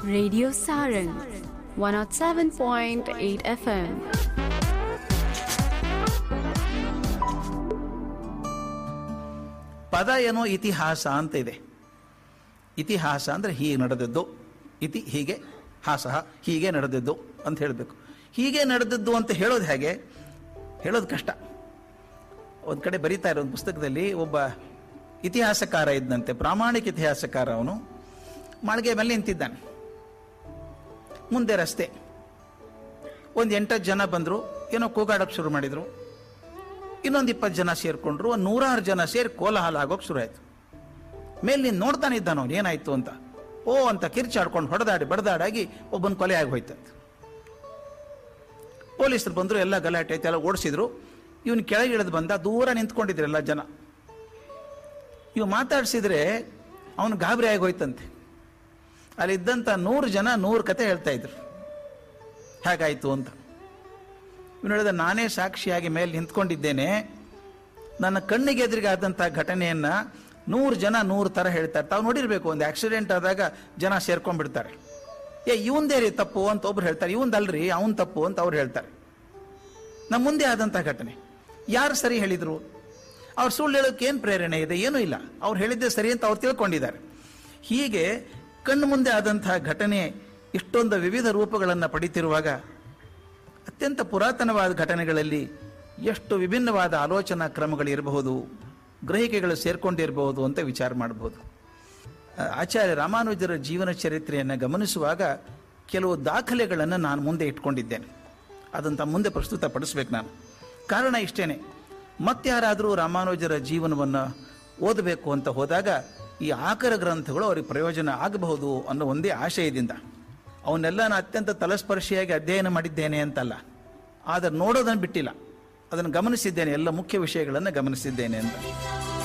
Radio Saran 107.8 FM. ಪದ ಏನೋ ಇತಿಹಾಸ ಅಂತ ಇದೆ ಇತಿಹಾಸ ಅಂದರೆ ಹೀಗೆ ನಡೆದದ್ದು ಇತಿ ಹೀಗೆ ಹಾಸ ಹೀಗೆ ನಡೆದದ್ದು ಅಂತ ಹೇಳಬೇಕು ಹೀಗೆ ನಡೆದದ್ದು ಅಂತ ಹೇಳೋದು ಹೇಗೆ ಹೇಳೋದು ಕಷ್ಟ ಒಂದು ಕಡೆ ಬರೀತಾ ಇರೋ ಒಂದು ಪುಸ್ತಕದಲ್ಲಿ ಒಬ್ಬ ಇತಿಹಾಸಕಾರ ಇದ್ದಂತೆ ಪ್ರಾಮಾಣಿಕ ಇತಿಹಾಸಕಾರ ಅವನು ಮಾಳಿಗೆ ಮೇಲೆ ನಿಂತಿದ್ದಾನೆ ಮುಂದೆ ರಸ್ತೆ ಒಂದು ಎಂಟತ್ತು ಜನ ಬಂದರು ಏನೋ ಕೂಗಾಡೋಕೆ ಶುರು ಮಾಡಿದರು ಇನ್ನೊಂದು ಇಪ್ಪತ್ತು ಜನ ಸೇರಿಕೊಂಡ್ರು ಒಂದು ನೂರಾರು ಜನ ಸೇರಿ ಕೋಲಾಹಲ ಆಗೋಕೆ ಶುರು ಆಯಿತು ಮೇಲೆ ನೀನು ನೋಡ್ತಾನೆ ಇದ್ದಾನ ಅವನು ಏನಾಯ್ತು ಅಂತ ಓ ಅಂತ ಕಿರ್ಚಾಡ್ಕೊಂಡು ಹೊಡೆದಾಡಿ ಬಡದಾಡಾಗಿ ಒಬ್ಬನ ಕೊಲೆ ಆಗಿ ಹೋಯ್ತಂತೆ ಪೊಲೀಸರು ಬಂದರು ಎಲ್ಲ ಗಲಾಟೆ ಆಯ್ತು ಎಲ್ಲ ಓಡಿಸಿದ್ರು ಇವನು ಕೆಳಗೆ ಇಳಿದು ಬಂದ ದೂರ ನಿಂತ್ಕೊಂಡಿದ್ರು ಎಲ್ಲ ಜನ ಇವು ಮಾತಾಡಿಸಿದ್ರೆ ಅವನು ಗಾಬರಿ ಆಗಿ ಹೋಯ್ತಂತೆ ಅಲ್ಲಿದ್ದಂಥ ನೂರು ಜನ ನೂರು ಕತೆ ಹೇಳ್ತಾ ಇದ್ರು ಹೇಗಾಯ್ತು ಅಂತ ಇವನು ಹೇಳಿದ ನಾನೇ ಸಾಕ್ಷಿಯಾಗಿ ಮೇಲೆ ನಿಂತ್ಕೊಂಡಿದ್ದೇನೆ ನನ್ನ ಕಣ್ಣಿಗೆ ಎದುರಿಗೆ ಆದಂಥ ಘಟನೆಯನ್ನ ನೂರು ಜನ ನೂರು ಥರ ಹೇಳ್ತಾರೆ ತಾವು ನೋಡಿರ್ಬೇಕು ಒಂದು ಆಕ್ಸಿಡೆಂಟ್ ಆದಾಗ ಜನ ಸೇರ್ಕೊಂಡ್ಬಿಡ್ತಾರೆ ಏ ಇವಂದೇ ರೀ ತಪ್ಪು ಅಂತ ಒಬ್ರು ಹೇಳ್ತಾರೆ ಇವಂದಲ್ರಿ ಅವನ್ ತಪ್ಪು ಅಂತ ಅವ್ರು ಹೇಳ್ತಾರೆ ನಮ್ಮ ಮುಂದೆ ಆದಂಥ ಘಟನೆ ಯಾರು ಸರಿ ಹೇಳಿದ್ರು ಅವ್ರು ಸುಳ್ಳು ಹೇಳೋಕೆ ಏನು ಪ್ರೇರಣೆ ಇದೆ ಏನೂ ಇಲ್ಲ ಅವ್ರು ಹೇಳಿದ್ದೆ ಸರಿ ಅಂತ ಅವ್ರು ತಿಳ್ಕೊಂಡಿದ್ದಾರೆ ಹೀಗೆ ಕಣ್ಣು ಮುಂದೆ ಆದಂತಹ ಘಟನೆ ಇಷ್ಟೊಂದು ವಿವಿಧ ರೂಪಗಳನ್ನು ಪಡಿತಿರುವಾಗ ಅತ್ಯಂತ ಪುರಾತನವಾದ ಘಟನೆಗಳಲ್ಲಿ ಎಷ್ಟು ವಿಭಿನ್ನವಾದ ಆಲೋಚನಾ ಕ್ರಮಗಳಿರಬಹುದು ಗ್ರಹಿಕೆಗಳು ಸೇರ್ಕೊಂಡಿರಬಹುದು ಅಂತ ವಿಚಾರ ಮಾಡಬಹುದು ಆ, ಆಚಾರ್ಯ ರಾಮಾನುಜರ ಜೀವನ ಚರಿತ್ರೆಯನ್ನು ಗಮನಿಸುವಾಗ ಕೆಲವು ದಾಖಲೆಗಳನ್ನು ನಾನು ಮುಂದೆ ಇಟ್ಕೊಂಡಿದ್ದೇನೆ ಅದನ್ನು ಮುಂದೆ ಪ್ರಸ್ತುತಪಡಿಸ್ಬೇಕು ನಾನು ಕಾರಣ ಇಷ್ಟೇನೆ ಮತ್ತಾರಾದರೂ ರಾಮಾನುಜರ ಜೀವನವನ್ನು ಓದಬೇಕು ಅಂತ ಹೋದಾಗ ಈ ಆಕರ ಗ್ರಂಥಗಳು ಅವರಿಗೆ ಪ್ರಯೋಜನ ಆಗಬಹುದು ಅನ್ನೋ ಒಂದೇ ಆಶಯದಿಂದ ಅವನ್ನೆಲ್ಲ ನಾನು ಅತ್ಯಂತ ತಲಸ್ಪರ್ಶಿಯಾಗಿ ಅಧ್ಯಯನ ಮಾಡಿದ್ದೇನೆ ಅಂತಲ್ಲ ಆದರೆ ನೋಡೋದನ್ನು ಬಿಟ್ಟಿಲ್ಲ ಅದನ್ನು ಗಮನಿಸಿದ್ದೇನೆ ಎಲ್ಲ ಮುಖ್ಯ ವಿಷಯಗಳನ್ನು ಗಮನಿಸಿದ್ದೇನೆ ಅಂತ